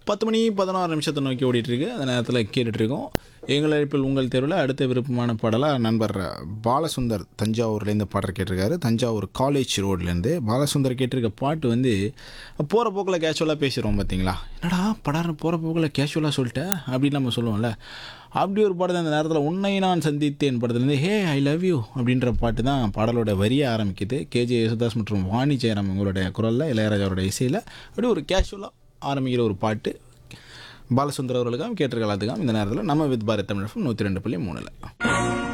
பத்து மணி பதினாறு நிமிஷத்தை நோக்கி ஓடிட்டுருக்கு அந்த நேரத்தில் கேட்டுட்ருக்கோம் எங்கள் அழைப்பில் உங்கள் தேர்வில் அடுத்த விருப்பமான பாடலாக நண்பர் பாலசுந்தர் தஞ்சாவூர்லேருந்து பாடல் கேட்டிருக்காரு தஞ்சாவூர் காலேஜ் ரோட்லேருந்து பாலசுந்தர் கேட்டிருக்க பாட்டு வந்து போகிற போக்கில் கேஷுவலாக பேசுகிறோம் பார்த்தீங்களா என்னடா படாரம் போகிற போக்கில் கேஷுவலாக சொல்லிட்டேன் அப்படின்னு நம்ம சொல்லுவோம்ல அப்படி ஒரு பாடல் அந்த நேரத்தில் உன்னை நான் சந்தித்தேன் படத்துலேருந்து ஹே ஐ லவ் யூ அப்படின்ற பாட்டு தான் பாடலோட வரியை ஆரம்பிக்குது கேஜே யேசுதாஸ் மற்றும் வாணி ஜெயராம் உங்களுடைய குரலில் இளையராஜாவோட இசையில் அப்படி ஒரு கேஷுவலாக ஆரம்பிக்கிற ஒரு பாட்டு பாலசுந்தர் அவர்களுக்காக கேட்டிருக்கலாத்துக்காக இந்த நேரத்தில் நம்ம வித் பாரத் தமிழ் நூற்றி ரெண்டு புள்ளி மூணில்